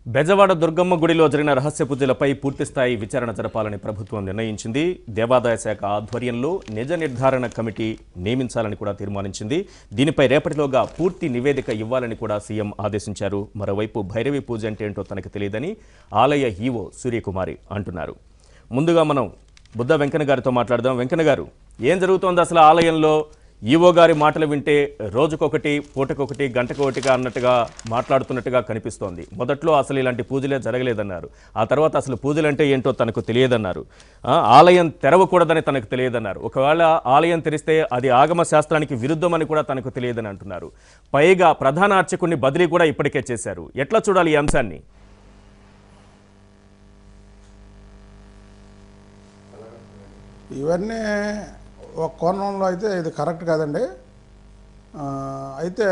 బెజవాడ దుర్గమ్మ గుడిలో జరిగిన రహస్య పూజలపై పూర్తిస్థాయి విచారణ జరపాలని ప్రభుత్వం నిర్ణయించింది దేవాదాయ శాఖ ఆధ్వర్యంలో నిజ నిర్ధారణ కమిటీ నియమించాలని కూడా తీర్మానించింది దీనిపై రేపటిలోగా పూర్తి నివేదిక ఇవ్వాలని కూడా సీఎం ఆదేశించారు మరోవైపు భైరవి పూజ అంటే ఏంటో తనకు తెలియదని ఆలయ ఈవో సూర్యకుమారి అంటున్నారు ముందుగా మనం బుద్ధ వెంకన్న గారితో మాట్లాడదాం వెంకన్న గారు ఏం జరుగుతోంది అసలు ఆలయంలో ఈవో గారి మాటలు వింటే రోజుకొకటి పూటకొకటి గంటకొకటిగా అన్నట్టుగా మాట్లాడుతున్నట్టుగా కనిపిస్తోంది మొదట్లో అసలు ఇలాంటి పూజలే జరగలేదన్నారు ఆ తర్వాత అసలు పూజలు అంటే ఏంటో తనకు తెలియదన్నారు ఆ, ఆలయం తెరవకూడదని తనకు తెలియదన్నారు ఒకవేళ ఆలయం తెరిస్తే అది ఆగమ శాస్త్రానికి విరుద్ధమని కూడా తనకు తెలియదని అంటున్నారు పైగా ప్రధాన అర్చకుడిని బదిలీ కూడా ఇప్పటికే చేశారు ఎట్లా చూడాలి ఈ అంశాన్ని ఇవన్నీ ఒక కోణంలో అయితే ఇది కరెక్ట్ కాదండి ఆ, అయితే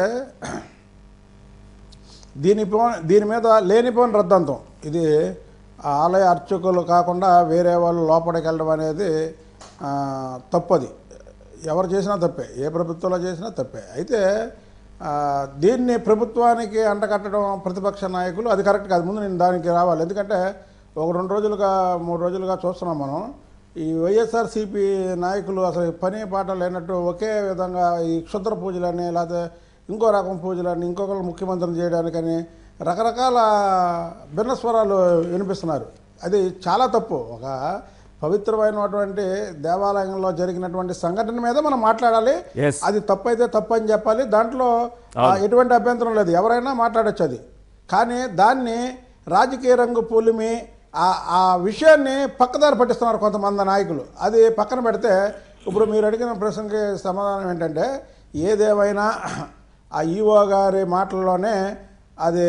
దీని పో- దీని మీద లేనిపోని రద్దంతం ఇది ఆ ఆలయ అర్చకులు కాకుండా వేరే వాళ్ళు లోపలికి వెళ్ళడం అనేది ఆ, తప్పది ఎవరు చేసినా తప్పే ఏ ప్రభుత్వంలో చేసినా తప్పే అయితే ఆ, దీన్ని ప్రభుత్వానికి అంటకట్టడం ప్రతిపక్ష నాయకులు అది కరెక్ట్ కాదు ముందు నేను దానికి రావాలి ఎందుకంటే ఒక రెండు రోజులుగా మూడు రోజులుగా చూస్తున్నాం మనం ఈ వైఎస్ఆర్సీపీ నాయకులు అసలు పని పాట లేనట్టు ఒకే విధంగా ఈ క్షుద్ర పూజలని లేకపోతే ఇంకో రకం పూజలని ఇంకొకరు ముఖ్యమంత్రిని చేయడానికని రకరకాల భిన్న స్వరాలు వినిపిస్తున్నారు అది చాలా తప్పు ఒక పవిత్రమైనటువంటి దేవాలయంలో జరిగినటువంటి సంఘటన మీద మనం మాట్లాడాలి Yes. అది తప్పు అయితే తప్పు అని చెప్పాలి దాంట్లో ఆ, ఎటువంటి అభ్యంతరం లేదు ఎవరైనా మాట్లాడొచ్చు అది కానీ దాన్ని రాజకీయ రంగు పూలిమి ఆ ఆ విషయాన్ని పక్కదారి పట్టిస్తున్నారు కొంతమంది నాయకులు అది పక్కన పెడితే ఇప్పుడు మీరు అడిగిన ప్రశ్నకి సమాధానం ఏంటంటే ఏదేమైనా ఆ ఈఓ గారి మాటల్లోనే అది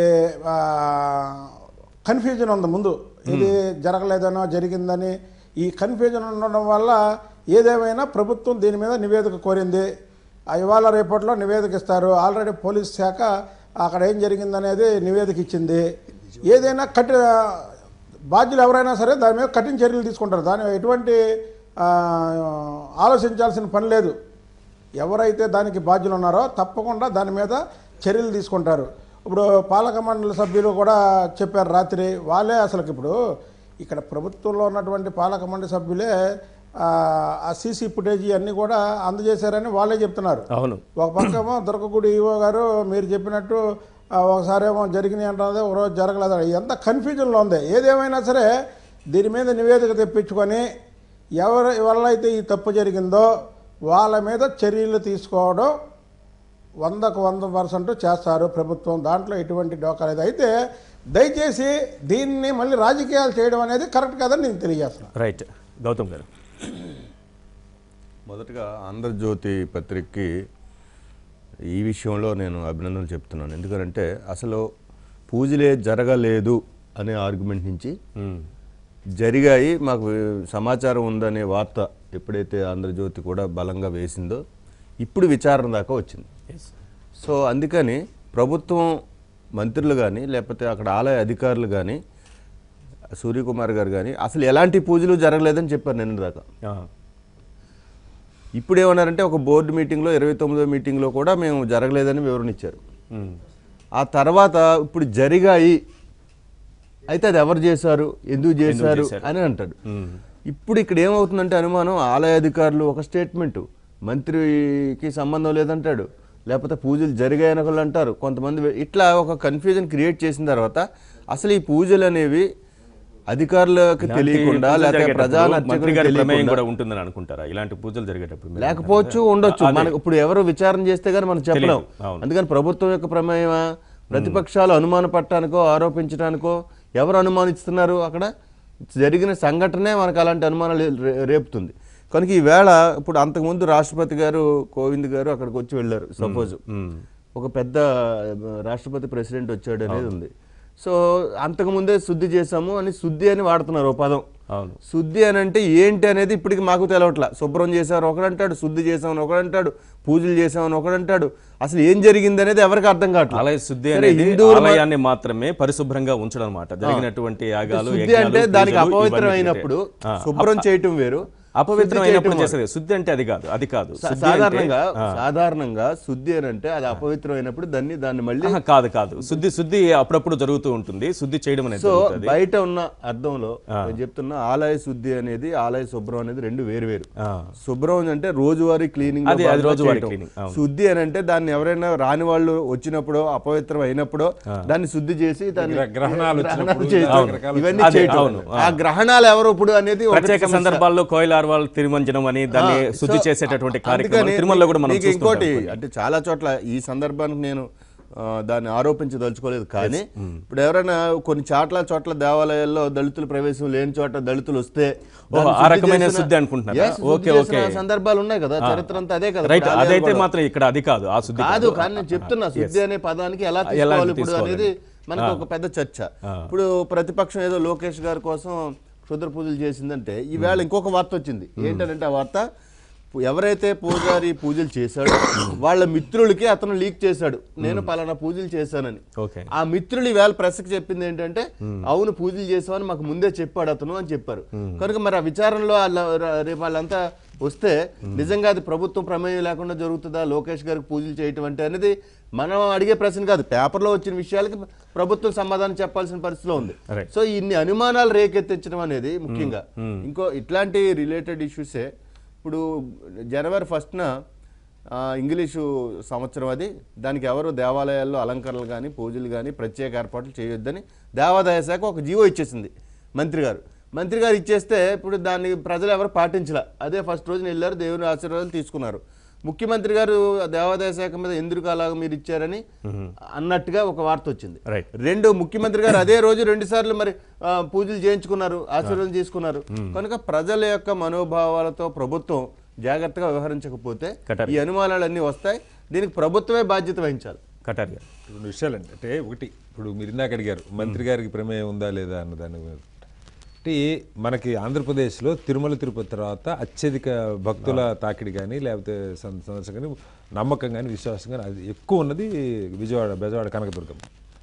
కన్ఫ్యూజన్ ఉంది ముందు ఇది జరగలేదనో జరిగిందని ఈ కన్ఫ్యూజన్ ఉండడం వల్ల ఏదేమైనా ప్రభుత్వం దీని మీద నివేదిక కోరింది ఆ ఇవాళ రేపట్లో నివేదిక ఇస్తారు ఆల్రెడీ పోలీస్ శాఖ అక్కడ ఏం జరిగిందనేది నివేదిక ఇచ్చింది ఏదైనా కఠి బాధ్యులు ఎవరైనా సరే దాని మీద కఠిన చర్యలు తీసుకుంటారు దాని ఎటువంటి ఆ, ఆలోచించాల్సిన పని లేదు ఎవరైతే దానికి బాధ్యులు ఉన్నారో తప్పకుండా దాని మీద చర్యలు తీసుకుంటారు ఇప్పుడు పాలక మండలి సభ్యులు కూడా చెప్పారు రాత్రి వాళ్ళే అసలుకి ఇప్పుడు ఇక్కడ ప్రభుత్వంలో ఉన్నటువంటి పాలక మండలి సభ్యులే ఆ, ఆ సీసీ ఫుటేజీ అన్నీ కూడా అందజేశారని వాళ్ళే చెప్తున్నారు అవును ఒక పక్కేమో దొరకగుడి ఈవో గారు మీరు చెప్పినట్టు ఆ, ఒకసారేమో జరిగినాయి అంటున్నది ఒకరోజు జరగలేదు ఎంత కన్ఫ్యూజన్లో ఉంది ఏదేమైనా సరే దీని మీద నివేదిక తెప్పించుకొని ఎవరి వల్ల అయితే ఈ తప్పు జరిగిందో వాళ్ళ మీద చర్యలు తీసుకోవడం వందకు వంద పర్సెంట్ చేస్తారు ప్రభుత్వం దాంట్లో ఎటువంటి డోకా లేదు అయితే దయచేసి దీన్ని మళ్ళీ రాజకీయాలు చేయడం అనేది కరెక్ట్ కాదని నేను తెలియజేస్తున్నాను రైట్ గౌతమ్ గారు మొదటగా ఆంధ్రజ్యోతి పత్రికకి ఈ విషయంలో నేను అభినందనలు చెప్తున్నాను ఎందుకంటే అసలు పూజలే జరగలేదు అనే ఆర్గ్యుమెంట్ నుంచి మ్మ్. జరిగాయి మాకు సమాచారం ఉందనే వార్త ఎప్పుడైతే ఆంధ్రజ్యోతి కూడా బలంగా వేసిందో ఇప్పుడు విచారణ దాకా వచ్చింది Yes. సో అందుకని ప్రభుత్వం మంత్రులు కానీ లేకపోతే అక్కడ ఆలయ అధికారులు కానీ సూర్యకుమార్ గారు కానీ అసలు ఎలాంటి పూజలు జరగలేదని చెప్పారు నిన్న దాకా ఆ. ఇప్పుడు ఏమన్నారంటే ఒక బోర్డు మీటింగ్లో ఇరవై తొమ్మిదో మీటింగ్లో కూడా మేము జరగలేదని వివరణ ఇచ్చారు మ్మ్. ఆ తర్వాత ఇప్పుడు జరిగాయి అయితే అది ఎవరు చేశారు ఎందుకు చేశారు చేశారు? అని అంటాడు మ్మ్. ఇప్పుడు ఇక్కడ ఏమవుతుందంటే అనుమానం ఆలయ అధికారులు ఒక స్టేట్మెంటు మంత్రికి సంబంధం లేదంటాడు లేకపోతే పూజలు జరిగాయని ఒకళ్ళు అంటారు కొంతమంది వే- ఇట్లా ఒక కన్ఫ్యూజన్ క్రియేట్ చేసిన తర్వాత అసలు ఈ పూజలు అనేవి అధికారులకు ఇలాంటి తెలియకుండా పూజలు లేకపోతే జరిగేటప్పుడు ప్రధాన మంత్రి అర్చకులకు గారి ప్రమేయం తెలియకుండా కూడా ఉంటుందని అనుకుంటారా ఇలాంటి పూజలు జరిగేటప్పుడు మీరు లేకపోవచ్చు ఉండొచ్చు మనకు ఇప్పుడు ఎవరు విచారణ చేస్తే కానీ మనం చెప్పలేం తెలీదు. అవును. అందుకని ప్రభుత్వం యొక్క ప్రమేయమా ప్రతిపక్షాలు అనుమాన పట్టడానికో ఆరోపించడానికో ఎవరు అనుమానిస్తున్నారు అక్కడ జరిగిన సంఘటనే మనకు అలాంటి అనుమానాలు రే- రేపుతుంది కనుక ఈవేళ ఇప్పుడు అంతకుముందు రాష్ట్రపతి గారు కోవింద్ గారు అక్కడికి వచ్చి వెళ్ళారు సపోజ్ మ్మ్. ఒక పెద్ద ఆ, రాష్ట్రపతి ప్రెసిడెంట్ వచ్చాడు అనేది ఉంది సో అంతకుముందే శుద్ధి చేశాము అని శుద్ధి అని వాడుతున్నారు ఓ పదం అవును శుద్ధి అని అంటే ఏంటి అనేది ఇప్పటికి మాకు తెలవట్లా శుభ్రం చేశారు ఒకడంటాడు శుద్ధి చేసామని ఒకడంటాడు పూజలు చేసామని ఒకడంటాడు అసలు ఏం జరిగింది అనేది ఎవరికి అర్థం కావట్లేదు ఆలయ శుద్ధి సరే, అనేది హిందువులు మ- ఆలయాన్ని మాత్రమే పరిశుభ్రంగా ఉంచడం అనమాట జరిగినటువంటి యాగాలు శుద్ధి యజ్ఞాలు, అంటే దానికి పూజలు, అపవిత్రం ఇవన్నీ అయినప్పుడు ఆ, శుభ్రం చేయటం వేరు అపవిత్రమైనప్పుడు చేయటం చేసేది శుద్ధి అంటే అది కాదు అది కాదు సా- శుద్ధి అంటే- సాధారణంగా సాధారణంగా శుద్ధి అని అంటే అది అపవిత్రమైనప్పుడు దాన్ని దాన్ని మళ్ళీ ఆహా, కాదు కాదు శుద్ధి శుద్ధి అప్పుడప్పుడు జరుగుతూ ఉంటుంది శుద్ధి చేయడం అనేది సో జరుగుతుంది బయట ఉన్న అర్థంలో నేను చెప్తున్నా ఆలయ శుద్ధి అనేది ఆలయ శుభ్రం అనేది రెండు వేరు వేరు ఆ. శుభ్రం అంటే రోజువారీ క్లీనింగ్ అది- అది రోజువారీ cleaning, అవును. శుద్ధి అని అంటే దాన్ని ఎవరైనా రాని వాళ్ళు వచ్చినప్పుడో అపవిత్రం అయినప్పుడో దాన్ని శుద్ధి చేసి దాన్ని గ్ర- గ్రహణాలు వచ్చినప్పుడు చేయటం. అవును. రకరకాల ఇవన్నీ అదే, చేయటం అవును, ఆ గ్రహణాలు ఎవరు ఇప్పుడు అనేది ఒకటి ప్రత్యేక సమస్య. సందర్భాల్లో కోయిలార్వాల్ తిరుమంజనం అని దాన్ని ఆ, శుద్ధి సో చేసేటటువంటి కార్యక్రమం అందుకని తిరుమలలో కూడా మనం మీకు ఇంకోటి చూస్తుంటాం అంటే చాలా చోట్ల ఈ సందర్భానికి నేను ఆ, దాన్ని ఆరోపించదలుచుకోలేదు కానీ ఇప్పుడు ఎవరైనా కొన్ని చాట్ల చోట్ల దేవాలయాల్లో దళితుల ప్రవేశం లేని చోట దళితులు వస్తే దాన్ని ఆ శుద్ధి రకమైన చేసిన- శుద్ధి అనుకుంటున్నారా? Yes, శుద్ధి ఓకే, చేసిన ఓకే. సందర్భాలు ఉన్నాయి కదా చరిత్ర అంతా అదే కదా రైట్ ఇప్పుడు ఆలయాలు అదైతే కూడా. మాత్రం ఇక్కడ అది కాదు ఆ శుద్ధి కాదు కాదు. కానీ నేను చెప్తున్నా శుద్ధి అనే పదానికి ఎలా ఎలా తీసుకోవాలి ఇప్పుడు తీసుకోవాలి? అనేది మనకు ఒక పెద్ద చర్చ ఇప్పుడు ప్రతిపక్షం ఏదో లోకేష్ గారి కోసం క్షుద్ర పూజలు చేసిందంటే ఈవేళ ఇంకొక వార్త వచ్చింది ఏంటంటే ఆ వార్త ఎవరైతే పూజారి పూజలు చేశాడో వాళ్ళ మిత్రులకి అతను లీక్ చేశాడు నేను పలానా పూజలు చేశానని ఓకే ఆ మిత్రులు ఈవేళ ప్రెస్కి చెప్పింది ఏంటంటే అవును పూజలు చేసామని మాకు ముందే చెప్పాడు అతను అని చెప్పారు కనుక మరి ఆ విచారణలో వాళ్ళ ర- రేపు వాళ్ళంతా వస్తే నిజంగా అది ప్రభుత్వం ప్రమేయం లేకుండా జరుగుతుందా లోకేష్ గారికి పూజలు చేయటం అంటే అనేది మనం అడిగే ప్రశ్న కాదు పేపర్లో వచ్చిన విషయాలకి ప్రభుత్వం సమాధానం చెప్పాల్సిన పరిస్థితిలో ఉంది Right. సో ఇన్ని అనుమానాలు రేకెత్తించడం అనేది ముఖ్యంగా ఇంకో ఇట్లాంటి రిలేటెడ్ ఇష్యూసే ఇప్పుడు జనవరి ఫస్ట్న ఇంగ్లీషు సంవత్సరం అది దానికి ఎవరు దేవాలయాల్లో అలంకరణలు కానీ పూజలు కానీ ప్రత్యేక ఏర్పాట్లు చేయొద్దని దేవాదాయ శాఖ ఒక జీవో ఇచ్చేసింది మంత్రి గారు మంత్రి గారు ఇచ్చేస్తే ఇప్పుడు దాన్ని ప్రజలు ఎవరు పాటించలే అదే ఫస్ట్ రోజున వెళ్ళారు దేవుని ఆశీర్వాదాలు తీసుకున్నారు ముఖ్యమంత్రి గారు దేవాదాయ శాఖ మీద ఎందుకు అలాగ మీరు ఇచ్చారని అన్నట్టుగా ఒక వార్త వచ్చింది Right. రెండు ముఖ్యమంత్రి గారు అదే రోజు రెండు సార్లు మరి ఆ, పూజలు చేయించుకున్నారు ఆశీర్వాదం తీసుకున్నారు కనుక ప్రజల యొక్క మనోభావాలతో ప్రభుత్వం జాగ్రత్తగా వ్యవహరించకపోతే కటారి. ఈ అనుమానాలన్నీ వస్తాయి దీనికి ప్రభుత్వమే బాధ్యత వహించాలి కటార్ గారు రెండు విషయాలు అంటే అంటే ఒకటి ఇప్పుడు మీరు ఇందాక అడిగారు మంత్రి గారికి ప్రమేయం ఉందా లేదా అన్న దాని మీద అంటే మనకి ఆంధ్రప్రదేశ్లో తిరుమల తిరుపతి తర్వాత అత్యధిక భక్తుల తాకిడి కానీ లేకపోతే సం- సందర్శన కానీ నమ్మకం కానీ విశ్వాసం కానీ అది ఎక్కువ ఉన్నది విజయవాడ బెజవాడ కనకదుర్గం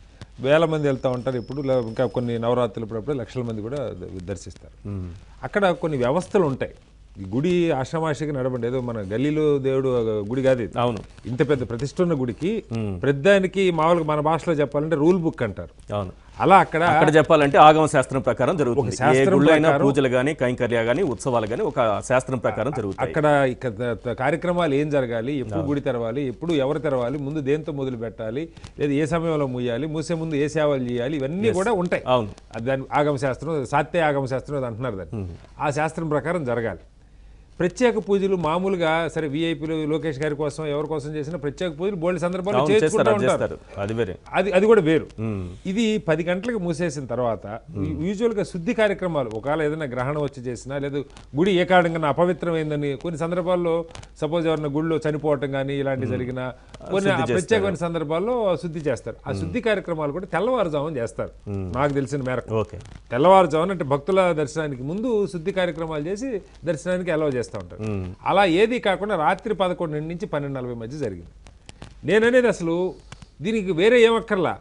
వేల మంది వెళ్తూ ఉంటారు ఇప్పుడు లే- ఇంకా కొన్ని నవరాత్రులు అప్పుడప్పుడు లక్షల మంది కూడా ద- దర్శిస్తారు అక్కడ కొన్ని వ్యవస్థలు ఉంటాయి ఈ గుడి ఆషామాషిగా నడబండి ఏదో మన గల్లీలో దేవుడు గుడి కాదు ఇది. అవును ఇంత పెద్ద ప్రతిష్ట ఉన్న గుడికి ప్రతిదానికి మామూలుగా మన భాషలో చెప్పాలంటే రూల్ బుక్ అంటారు అవును అలా అక్కడ అక్కడ చెప్పాలంటే ఆగమ శాస్త్రం ప్రకారం జరుగుతుంది ఏ శాస్త్రం గుళ్ళు అయినా ప్రకారం- పూజలు కానీ కైంకర్య కానీ ఉత్సవాలు కానీ ఒక శాస్త్రం ప్రకారం జరుగుతాయి అక్కడ ఇక త- త- కార్యక్రమాలు ఏం జరగాలి ఎప్పుడు గుడి తెరవాలి ఎప్పుడు ఎవరు తెరవాలి ముందు దేంతో మొదలు పెట్టాలి లేదా ఏ సమయంలో మూయాలి మూసే ముందు ఏ సేవలు చేయాలి ఇవన్నీ కూడా ఉంటాయి అవును. అది దాని ఆగమ శాస్త్రం సాత్య ఆగమ శాస్త్రం అది అంటున్నారు దాన్ని ఆ శాస్త్రం ప్రకారం జరగాలి ప్రత్యేక పూజలు మామూలుగా సరే విఐపీలు లోకేష్ గారి కోసం ఎవరి కోసం చేసిన ప్రత్యేక పూజలు బోల్డ్ సందర్భాల్లో అవును చేస్తారు చేసుకుంటూ అది ఉంటారు చేస్తారు అది వేరే అది అది కూడా వేరు ఇది పది గంటలకు మూసేసిన తర్వాత యూజువల్ గా శుద్ధి కార్యక్రమాలు ఒకవేళ ఏదైనా గ్రహణం వచ్చి చేసినా లేదా గుడి ఏ కారణంగా అపవిత్రమైందని కొన్ని సందర్భాల్లో సపోజ్ ఎవరైనా గుడిలో చనిపోవటం కానీ ఇలాంటి జరిగిన కొన్ని ఆ ప్రత్యేకమైన సందర్భాల్లో శుద్ధి చేస్తారు ఆ శుద్ధి కార్యక్రమాలు కూడా తెల్లవారుజామున చేస్తారు నాకు తెలిసిన మేరకు ఓకే తెల్లవారుజామున అంటే భక్తుల దర్శనానికి ముందు శుద్ధి కార్యక్రమాలు చేసి దర్శనానికి అలౌ చేస్తూ ఉంటారు అలా ఏది కాకుండా రాత్రి పదకొండు నుంచి పన్నెండు నలభై మధ్య జరిగింది నేననేది అసలు దీనికి వేరే ఏమక్కర్లా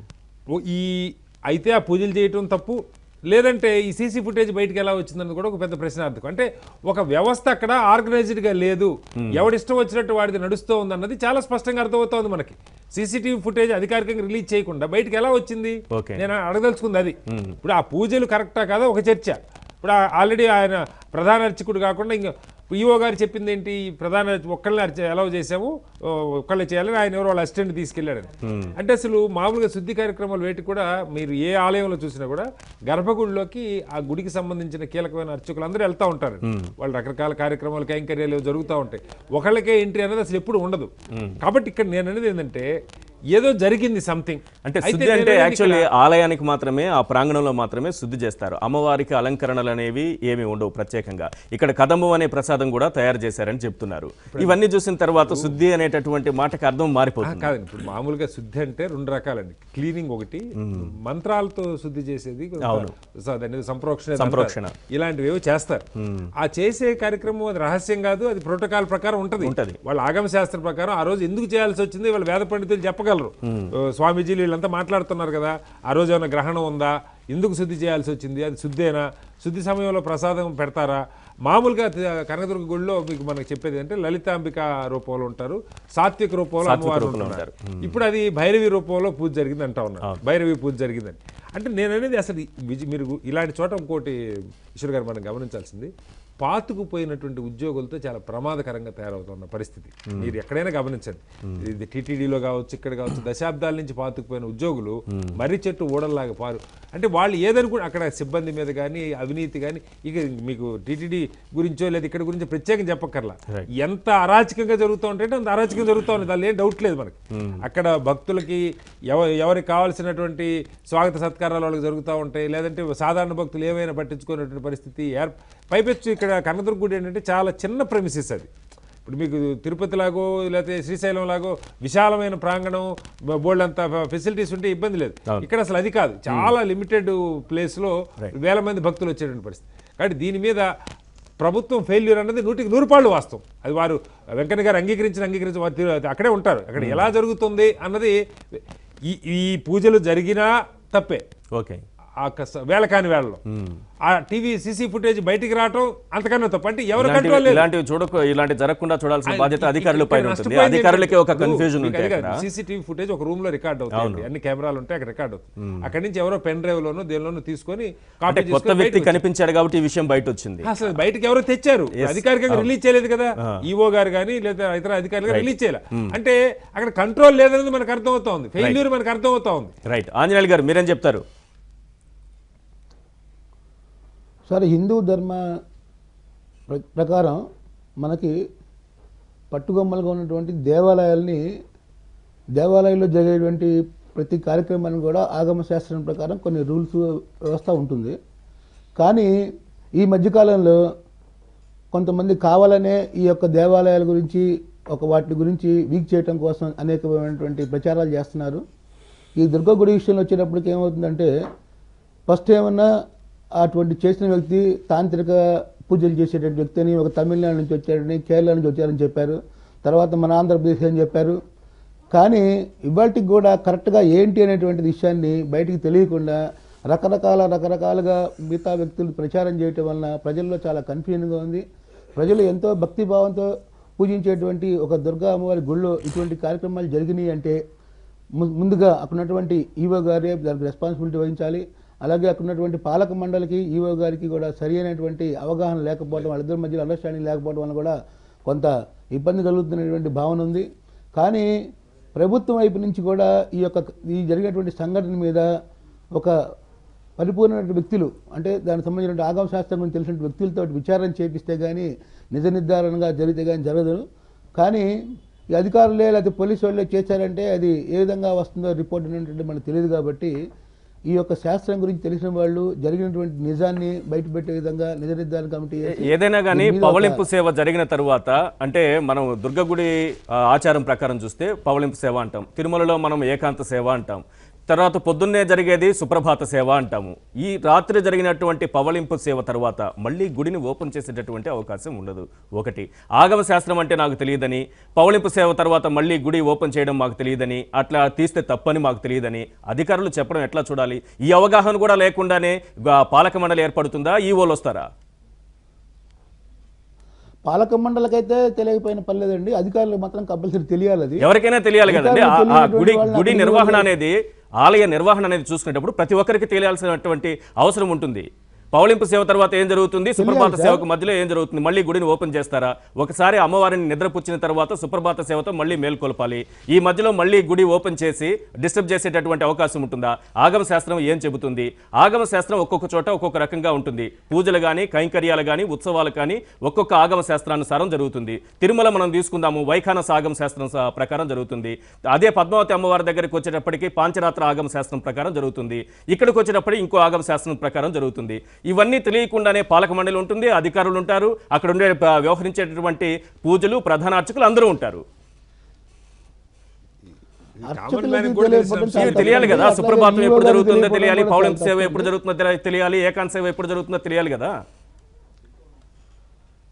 ఓ ఈ అయితే ఆ పూజలు చేయటం తప్పు లేదంటే ఈ సీసీ ఫుటేజ్ బయటికి ఎలా వచ్చిందని కూడా ఒక పెద్ద ప్రశ్నార్థకం అంటే ఒక వ్యవస్థ అక్కడ ఆర్గనైజ్డ్ గా లేదు ఎవడిష్టం వచ్చినట్టు వాడిది నడుస్తూ ఉందన్నది చాలా స్పష్టంగా అర్థమవుతోంది మనకి సీసీటీవీ ఫుటేజ్ అధికారికంగా రిలీజ్ చేయకుండా బయటికి ఎలా వచ్చింది ఓకే. నేను అడగదలుచుకుంది అది ఇప్పుడు ఆ పూజలు కరెక్టా కాదా ఒక చర్చ ఇప్పుడు ఆల్రెడీ ఆయన ప్రధాన అర్చకుడు కాకుండా ఇంకా ఈఓ గారు చెప్పింది ఏంటి ఈ ప్రధాన అర్చ- ఒక్కళ్ళని అర్చ ఎలా చేసాము ఓ, ఒక్కళ్ళే చేయాలని ఆయన ఎవరో వాళ్ళ అసిస్టెంట్ తీసుకెళ్ళాడని అంటే అసలు మామూలుగా శుద్ధి కార్యక్రమాలు వేటి కూడా మీరు ఏ ఆలయంలో చూసినా కూడా గర్భగుడిలోకి ఆ గుడికి సంబంధించిన కీలకమైన అర్చకులు అందరూ వెళ్తూ ఉంటారు వాళ్ళు రకరకాల కార్యక్రమాలు కైంకర్యాలు జరుగుతూ ఉంటాయి ఒకళ్ళకే ఎంట్రీ అనేది అసలు ఎప్పుడు ఉండదు కాబట్టి ఇక్కడ నేను అనేది ఏంటంటే ఏదో జరిగింది సంథింగ్ అంటే శుద్ధి అంటే యాక్చువల్లీ ఆలయానికి మాత్రమే ఆ ప్రాంగణంలో మాత్రమే శుద్ధి చేస్తారు అమ్మవారికి అలంకరణలు అనేవి ఏమీ ఉండవు ప్రత్యేకంగా ఇక్కడ కదంబం అనే ప్రసాదం కూడా తయారు చేశారని చెప్తున్నారు ఇవన్నీ చూసిన తర్వాత శుద్ధి అనేటటువంటి మాటకి అర్థం మారిపోతుంది కాదండి ఇప్పుడు మామూలుగా శుద్ధి అంటే రెండు రకాలండి క్లీనింగ్ ఒకటి మంత్రాలతో శుద్ధి చేసేది స- దాన్ని ఏదో సంప్రోక్షణ ఏదో సంప్రోక్షణ. అంటారు. ఇలాంటివి ఏవో చేస్తారు ఆ చేసే కార్యక్రమం అది రహస్యం కాదు అది ప్రోటోకాల్ ప్రకారం ఉంటది ఉంటది. వాళ్ళ ఆగమ శాస్త్రం ప్రకారం ఆ రోజు ఎందుకు చేయాల్సి వచ్చింది వాళ్ళ వేద పండితులు చెప్పగలరు ఓ, స్వామీజీలు వీళ్ళంతా మాట్లాడుతున్నారు కదా ఆ రోజు ఏమైనా గ్రహణం ఉందా ఎందుకు శుద్ధి చేయాల్సి వచ్చింది అది శుద్ధేనా శుద్ధి సమయంలో ప్రసాదం పెడతారా మామూలుగా త- కనకదుర్గ గుడిలో మీకు మనకు చెప్పేది అంటే లలితాంబిక రూపంలో ఉంటారు సాత్విక రూపంలో అమ్మవారు రూపంలో ఉంటున్నారు ఇప్పుడు అది భైరవి రూపంలో పూజ జరిగింది అంటా ఉన్నారు భైరవి పూజ జరిగిందని అంటే నేను అనేది అసలు ఈ విజ- మీరు ఇలాంటి చోట ఇంకోటి ఈశ్వర్ గారు మనం గమనించాల్సింది పాతుకుపోయినటువంటి ఉద్యోగులతో చాలా ప్రమాదకరంగా తయారవుతున్న పరిస్థితి మీరు ఎక్కడైనా గమనించండి ఇది టీటీడీలో కావచ్చు ఇక్కడ కావచ్చు దశాబ్దాల నుంచి పాతుకుపోయిన ఉద్యోగులు మర్రి చెట్టు ఊడల్లాగా పారు అంటే వాళ్ళు ఏదనుకుంటే అక్కడ సిబ్బంది మీద కానీ అవినీతి కానీ ఇక మీకు టీటీడీ గురించో లేదా ఇక్కడ గురించో ప్రత్యేకం చెప్పక్కర్లా ఎంత అరాచకంగా జరుగుతూ ఉంటే అంత అరాచకంగా జరుగుతూ ఉంది దానిలో ఏం డౌట్ లేదు మనకి అక్కడ భక్తులకి ఎవ ఎవరికి కావాల్సినటువంటి స్వాగత సత్కారాలు వాళ్ళకి జరుగుతూ ఉంటాయి లేదంటే సాధారణ భక్తులు ఏమైనా పట్టించుకునేటువంటి పరిస్థితి ఏర్ పైపెచ్చు ఇక్కడ కనకదుర్గ గుడి ఏంటంటే చాలా చిన్న ప్రెమిసిస్ అది ఇప్పుడు మీకు తిరుపతి లాగో లేకపోతే శ్రీశైలం లాగో విశాలమైన ప్రాంగణం బోల్డ్ అంత ఫెసిలిటీస్ ఉంటే ఇబ్బంది లేదు ఇక్కడ అసలు అది కాదు చాలా లిమిటెడ్ ప్లేస్ లో వేల మంది భక్తులు వచ్చేటువంటి పరిస్థితి కాబట్టి దీని మీద ప్రభుత్వం ఫెయిల్యూర్ అన్నది నూటికి నూరు పాళ్ళు వాస్తవం అది వారు వెంకన్న గారు అంగీకరించిన అంగీకరించిన వారు తీరు- అక్కడే ఉంటారు అక్కడ ఎలా జరుగుతుంది అన్నది ఈ ఈ పూజలు జరిగినా తప్పే ఓకే ఆ కస- వేళ కాని వేళలో ఆ టీవీ సీసీ ఫుటేజ్ బయటికి రావటం అంతకన్నా తప్పు అంటే ఎవరు ఇలాంటివి కంట్రోల్ లేదు ఇలాంటివి చూడకు ఇలాంటి జరగకుండా చూడాల్సిన బాధ్యత అధికారుల పైన ఉంటుంది నష్టపోయింది అధికారులకే ఒక ఏంటంటే కన్ఫ్యూజన్ ఇప్పుడు ఉంటాయి మీకు అక్కడ అది సీసీటీవీ ఫుటేజ్ ఒక రూమ్ లో రికార్డ్ అవుతుంది అన్ని కెమెరాలు ఉంటాయి అక్కడ రికార్డ్ అవుతుంది అక్కడి నుంచి ఎవరో పెన్ డ్రైవ్ లోనో దేనిలోనో తీసుకొని అంటే కాపీ కొత్త వ్యక్తి కనిపించాడు కాబట్టి ఈ విషయం బయట వచ్చింది అసలు బయటకి ఎవరో తెచ్చారు అధికారికంగా రిలీజ్ చేయలేదు కదా ఈఓ గారు కానీ లేదా ఇతర అధికారులు రిలీజ్ చేయలే అంటే అక్కడ కంట్రోల్ లేదనేది మనకు అర్థం అవుతా ఉంది ఫెయిల్యూర్ మనకు అర్థం అవుతా ఉంది రైట్ ఆంజనేయులు గారు మీరేం చెప్తారు సరే హిందూ ధర్మ ప్ర- ప్రకారం మనకి పట్టుగొమ్మలుగా ఉన్నటువంటి దేవాలయాల్ని దేవాలయంలో జరిగేటువంటి ప్రతి కార్యక్రమాన్ని కూడా ఆగమ శాస్త్రం ప్రకారం కొన్ని రూల్స్ వ్యవస్థ ఉంటుంది కానీ ఈ మధ్యకాలంలో కొంతమంది కావాలనే ఈ యొక్క దేవాలయాల గురించి ఒక వాటి గురించి వీక్ చేయటం కోసం అనేకమైనటువంటి ప్రచారాలు చేస్తున్నారు ఈ దుర్గా గుడి విషయంలో వచ్చేటప్పటికి ఏమవుతుందంటే ఫస్ట్ ఏమన్నా అటువంటి చేసిన వ్యక్తి తాంత్రిక పూజలు చేసేటువంటి వ్యక్తి అని ఒక తమిళనాడు నుంచి వచ్చాడని కేరళ నుంచి వచ్చారని చెప్పారు తర్వాత మన ఆంధ్రప్రదేశ్ అని చెప్పారు కానీ ఇవాటికి కూడా కరెక్ట్గా ఏంటి అనేటువంటి విషయాన్ని బయటికి తెలియకుండా రకరకాల రకరకాలుగా మిగతా వ్యక్తులు ప్రచారం చేయటం వలన ప్రజల్లో చాలా కన్ఫ్యూజన్గా ఉంది ప్రజలు ఎంతో భక్తిభావంతో పూజించేటువంటి ఒక దుర్గా అమ్మవారి గుళ్ళో ఇటువంటి కార్యక్రమాలు జరిగినాయి అంటే ము- ముందుగా అక్కడ ఉన్నటువంటి ఈవో గారే దానికి రెస్పాన్సిబిలిటీ వహించాలి అలాగే అక్కడ ఉన్నటువంటి పాలక మండలికి ఈవో గారికి కూడా సరి అయినటువంటి అవగాహన లేకపోవడం వాళ్ళిద్దరి మధ్యలో అండర్స్టాండింగ్ లేకపోవడం వల్ల కూడా కొంత ఇబ్బంది కలుగుతున్నటువంటి భావన ఉంది కానీ ప్రభుత్వం వైపు నుంచి కూడా ఈ యొక్క ఈ జరిగినటువంటి సంఘటన మీద ఒక పరిపూర్ణమైన వ్యక్తులు అంటే దానికి సంబంధించిన ఆగమ శాస్త్రం గురించి తెలిసిన వ్యక్తులతో విచారణ చేపిస్తే కానీ నిజ నిర్ధారణగా జరిగితే కానీ జరగదు కానీ ఈ అధికారులే లేకపోతే పోలీసు వాళ్ళే చేశారంటే అది ఏ విధంగా వస్తుందో రిపోర్ట్ ఏంటంటే మనకు తెలియదు కాబట్టి ఈ యొక్క శాస్త్రం గురించి తెలిసిన వాళ్ళు జరిగినటువంటి నిజాన్ని బయటపెట్టే విధంగా నిజ నిర్ధారణ కమిటీ వేసి ఏదైనా కానీ దీని మీద ఒక- పవళింపు సేవ జరిగిన తరువాత అంటే మనం దుర్గగుడి ఆ, ఆచారం ప్రకారం చూస్తే పవళింపు సేవ అంటాం తిరుమలలో మనం ఏకాంత సేవ అంటాం తర్వాత పొద్దున్నే జరిగేది సుప్రభాత సేవ అంటాము ఈ రాత్రి జరిగినటువంటి పవళింపు సేవ తర్వాత మళ్ళీ గుడిని ఓపెన్ చేసేటటువంటి అవకాశం ఉండదు ఒకటి ఆగమ శాస్త్రం అంటే నాకు తెలియదని పవళింపు సేవ తర్వాత మళ్ళీ గుడి ఓపెన్ చేయడం మాకు తెలియదని అట్లా తీస్తే తప్పని మాకు తెలియదని అధికారులు చెప్పడం ఎట్లా చూడాలి ఈ అవగాహన కూడా లేకుండానే గా- పాలక మండలి ఏర్పడుతుందా ఈవోలు వస్తారా పాలక మండలికైతే తెలియకపోయిన పర్లేదండి అధికారులకు మాత్రం కంపల్సరీ తెలియాలి అది ఎవరికైనా తెలియాలి కదండి ఆ- ఆ తెలియనటువంటి గుడి వాళ్ళని గుడి అక్కడ నిర్వహణ ఎవరు- అనేది ఆలయ నిర్వహణ అనేది చూసుకునేటప్పుడు ప్రతి ఒక్కరికి తెలియాల్సినటువంటి అవసరం ఉంటుంది పౌలింపు సేవ తర్వాత ఏం జరుగుతుంది సుప్రభాత సార్. సేవకు మధ్యలో ఏం జరుగుతుంది మళ్ళీ గుడిని ఓపెన్ చేస్తారా ఒకసారి అమ్మవారిని నిద్రపుచ్చిన తర్వాత సుప్రభాత సేవతో మళ్ళీ మేల్కొల్పాలి ఈ మధ్యలో మళ్ళీ గుడి ఓపెన్ చేసి డిస్టర్బ్ చేసేటటువంటి అవకాశం ఉంటుందా ఆగమ శాస్త్రం ఏం చెబుతుంది ఆగమ శాస్త్రం ఒక్కొక్క చోట ఒక్కొక్క రకంగా ఉంటుంది పూజలు కానీ కైంకర్యాలు కానీ ఉత్సవాలు కానీ ఒక్కొక్క ఆగమ శాస్త్రానుసారం జరుగుతుంది తిరుమల మనం తీసుకుందాము వైఖానస ఆగమ శాస్త్రం స- ప్రకారం జరుగుతుంది అదే పద్మావతి అమ్మవారి దగ్గరికి వచ్చేటప్పటికి పాంచరాత్ర ఆగమ శాస్త్రం ప్రకారం జరుగుతుంది ఇక్కడికి వచ్చేటప్పటికి ఇంకో ఆగమ శాస్త్రం ప్రకారం జరుగుతుంది ఇవన్నీ తెలియకుండానే పాలక మండలి ఉంటుంది అధికారులు ఉంటారు అక్కడ ఉండే ప- వ్యవహరించేటటువంటి పూజలు ప్రధాన అర్చకులు అందరూ ఉంటారు అర్చకులకి man కూడా తెలియకపోవడం తెలిసిన చాలా ఇవి తెలియాలి కదా తప్పండి. సుప్రభాతం అట్లాగే ఎప్పుడు ఈవో గారికి జరుగుతుందో తెలియకపోవడం తెలియాలి కూడా పౌళం చాలా సేవ తప్పండి. ఎప్పుడు జరుగుతుందో తెలి- తెలియాలి ఏకాంత సేవ ఎప్పుడు జరుగుతుందో తెలియాలి కదా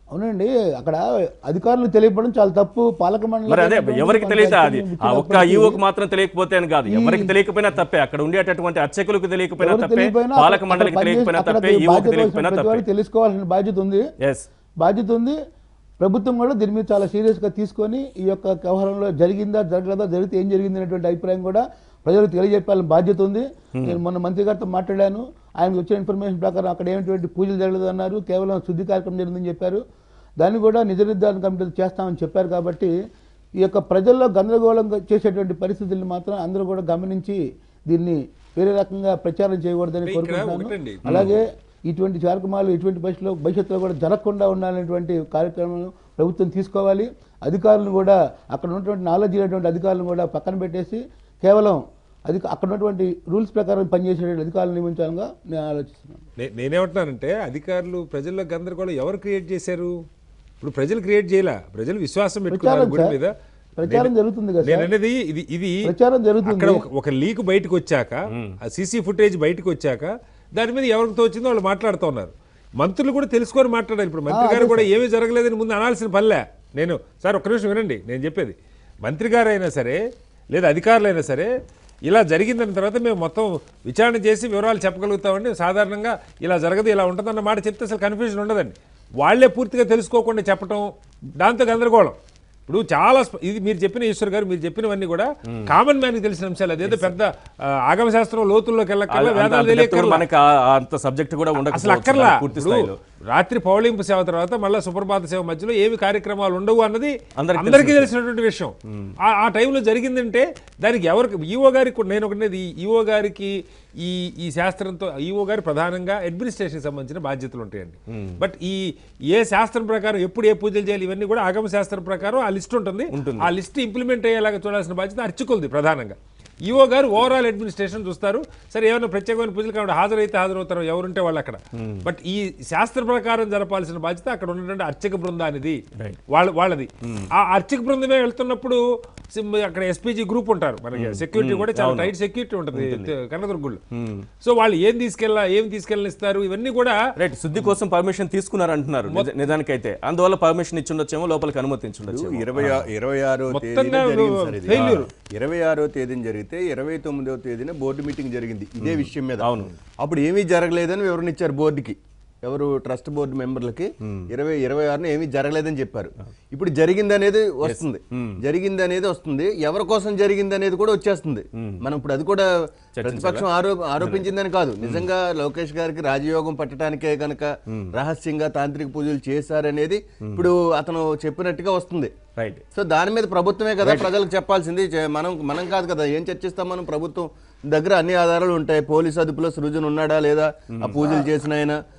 అవునండి అక్కడ అధికారులు తెలియపడం చాలా తప్పు పాలక మండలి మరి అదే ఎవరికి తెలియదు అది ఆ ఒక్క ఇచ్చినప్పటికీ ఈవోకు మాత్రం తెలియకపోతే అని కాదు ఎవరికి తెలియకపోయినా తప్పే అక్కడ ఉండేటటువంటి అర్చకులకు తెలియకపోయినా ఎవరికి తప్పే తెలియకపోయినా పాలక అక్కడ మండలికి పనిచేసి- తెలియకపోయినా అక్కడ తప్పే ఈవోకు బాధ్యత తెలియకపోయినా వహించిన ప్రతి తప్పే వాడికి తెలుసుకోవాల్సిన బాధ్యత ఉంది ఎస్ బాధ్యత ఉంది ప్రభుత్వం కూడా దీని మీద చాలా సీరియస్గా తీసుకొని ఈ యొక్క వ్యవహారంలో జరిగిందా జరగలేదా జరిగితే ఏం జరిగింది అనేటువంటి అభిప్రాయం కూడా ప్రజలకు తెలియజెప్పాలని బాధ్యత ఉంది నేను మొన్న మంత్రి గారితో మాట్లాడాను ఆయనకు వచ్చిన ఇన్ఫర్మేషన్ ప్రకారం అక్కడ ఏమిటువంటి పూజలు జరగలేదు అన్నారు కేవలం శుద్ధి కార్యక్రమం జరిగిందని చెప్పారు దాన్ని కూడా నిజ నిర్ధారణ కమిటీలు చేస్తామని చెప్పారు కాబట్టి ఈ యొక్క ప్రజల్లో గందరగోళం చేసేటువంటి పరిస్థితుల్ని మాత్రం అందరూ కూడా గమనించి దీన్ని వేరే రకంగా ప్రచారం చేయకూడదని ఇక్కడ కోరుకుంటున్నాను ఒకటండి. అలాగే ఇటువంటి కార్యక్రమాలు ఇటువంటి పరిస్థితుల్లో భవిష్యత్తులో కూడా జరగకుండా ఉండాలనేటువంటి కార్యక్రమం ప్రభుత్వం తీసుకోవాలి అధికారులను కూడా అక్కడ ఉన్నటువంటి నాలెడ్జ్ లేనటువంటి అధికారులను కూడా పక్కన పెట్టేసి కేవలం అది అక్కడ ఉన్నటువంటి రూల్స్ ప్రకారం పనిచేసేటువంటి అధికారులు నియమించాలని నేను ఆలోచిస్తున్నాను నే- నేనేమంటున్నానంటే అధికారులు ప్రజల్లో గందరగోళం ఎవరు క్రియేట్ చేశారు ఇప్పుడు ప్రజలు క్రియేట్ చేయలే ప్రజలు విశ్వాసం పెట్టుకున్నారు ప్రచారం గుడి సార్. మీద ప్రచారం నేను- జరుగుతుంది కదా నేను సార్. అనేది ఇది ఇది ప్రచారం జరుగుతుంది. అక్కడ ఒక- ఒక లీక్ బయటకు వచ్చాక ఆ సీసీ ఫుటేజ్ బయటకు వచ్చాక దాని మీద ఎవరికి తోచిందో వాళ్ళు మాట్లాడుతూ ఉన్నారు మంత్రులు కూడా తెలుసుకొని మాట్లాడారు ఇప్పుడు మంత్రి గారు కూడా ఏమీ జరగలేదని ముందు అనాల్సిన పనిలే నేను సార్ ఒక్క నిమిషం వినండి నేను చెప్పేది మంత్రి గారు అయినా సరే లేదా అధికారులైనా సరే ఇలా జరిగిందన్న తర్వాత మేము మొత్తం విచారణ చేసి వివరాలు చెప్పగలుగుతామండి సాధారణంగా ఇలా జరగదు ఇలా ఉంటుందన్న మాట చెప్తే అసలు కన్ఫ్యూజన్ ఉండదండి వాళ్ళే పూర్తిగా తెలుసుకోకుండా చెప్పటం దాంతో గందరగోళం ఇప్పుడు చాలా స్ప- ఇది మీరు చెప్పిన ఈశ్వర్ గారు మీరు చెప్పినవన్నీ కూడా కామన్ మ్యాన్ కి తెలిసిన అంశాలు అదేదో పెద్ద ఆ, ఆగమ శాస్త్రం లోతుల్లోకి వెళ్ళక్కర్లా అంత- వేదాలు అంత depth కూడా తెలియక్కర్లా మనకి ఆ- ఆ అంత సబ్జెక్ట్ కూడా అసలు ఉండకపోవచ్చు అక్కర్లా పూర్తి ఇప్పుడు స్థాయిలో రాత్రి పౌళింపు సేవ తర్వాత మళ్ళీ సుప్రభాత సేవ మధ్యలో ఏమి కార్యక్రమాలు ఉండవు అన్నది అందరికీ అందరికీ తెలిసినటువంటి విషయం ఆ- ఆ టైంలో జరిగిందంటే దానికి ఎవరికి ఈఓ గారికి కూడా నేను ఒకటి ఈఓ గారికి ఈ ఈ శాస్త్రంతో ఈఓ గారి ప్రధానంగా అడ్మినిస్ట్రేషన్ సంబంధించిన బాధ్యతలు ఉంటాయండి బట్ ఈ ఏ శాస్త్రం ప్రకారం ఎప్పుడు ఏ పూజలు చేయాలి ఇవన్నీ కూడా ఆగమ శాస్త్రం ప్రకారం ఆ లిస్ట్ ఉంటుంది ఆ లిస్ట్ ఇంప్లిమెంట్ అయ్యేలాగా చూడాల్సిన బాధ్యత అర్చకులది ప్రధానంగా ఈఓ గారు ఓవరాల్ అడ్మినిస్ట్రేషన్ చూస్తారు సరే ఏమైనా ప్రత్యేకమైన పూజలు కాబట్టి హాజరైతే హాజరవుతారు ఎవరుంటే వాళ్ళు అక్కడ బట్ ఈ శాస్త్ర ప్రకారం జరపాల్సిన బాధ్యత అక్కడ ఉన్నటువంటి అర్చక బృందానిది వాళ్ళ వాళ్ళది ఆ అర్చక బృందమే వెళ్తున్నప్పుడు సిమ్ అక్కడ ఎస్పీజీ గ్రూప్ ఉంటారు మనకి సెక్యూరిటీ కూడా చాలా టైట్ సెక్యూరిటీ ఉంటుంది కనకదుర్గుళ్ళు సో వాళ్ళు ఏం తీసుకెళ్ళా ఏం తీసుకెళ్ళనిస్తారు ఇవన్నీ కూడా రైట్ శుద్ధి కోసం పర్మిషన్ తీసుకున్నారు అంటున్నారు నిజ- నిజానికైతే అందువల్ల పర్మిషన్ ఇచ్చుండొచ్చేమో లోపలికి అనుమతించుండొచ్చేమో ఇరవై ఆ- ఇరవై ఆరో మొత్తంగా తేదీన జరిగింది సార్ ఇది. failure. ఇరవై ఆరో తేదీన జరిగితే ఇరవై తొమ్మిదవ తేదీన బోర్డు మీటింగ్ జరిగింది ఇదే విషయం మీద అవును. అప్పుడు ఏమీ జరగలేదని వివరణ ఇచ్చారు బోర్డుకి ఎవరు ట్రస్ట్ బోర్డు మెంబర్లకి ఇరవై ఇరవై ఆరున ఏమీ జరగలేదని చెప్పారు ఇప్పుడు జరిగింది అనేది వస్తుంది జరిగింది అనేది వస్తుంది ఎవరి కోసం జరిగింది అనేది కూడా వచ్చేస్తుంది మనం ఇప్పుడు అది కూడా ప్రతిపక్షం ఆరో ఆరోపించిందని కాదు నిజంగా లోకేష్ గారికి రాజయోగం పట్టడానికే గనక రహస్యంగా తాంత్రిక పూజలు చేశారనేది ఇప్పుడు అతను చెప్పినట్టుగా వస్తుంది రైట్ సో దాని మీద ప్రభుత్వమే కదా ప్రజలకు చెప్పాల్సింది చే- మనం మనం కాదు కదా ఏం చర్చిస్తాం మనం ప్రభుత్వం దగ్గర అన్ని ఆధారాలు ఉంటాయి పోలీస్ అదుపులో సృజన్ ఉన్నాడా లేదా ఆ పూజలు చేసిన ఆయన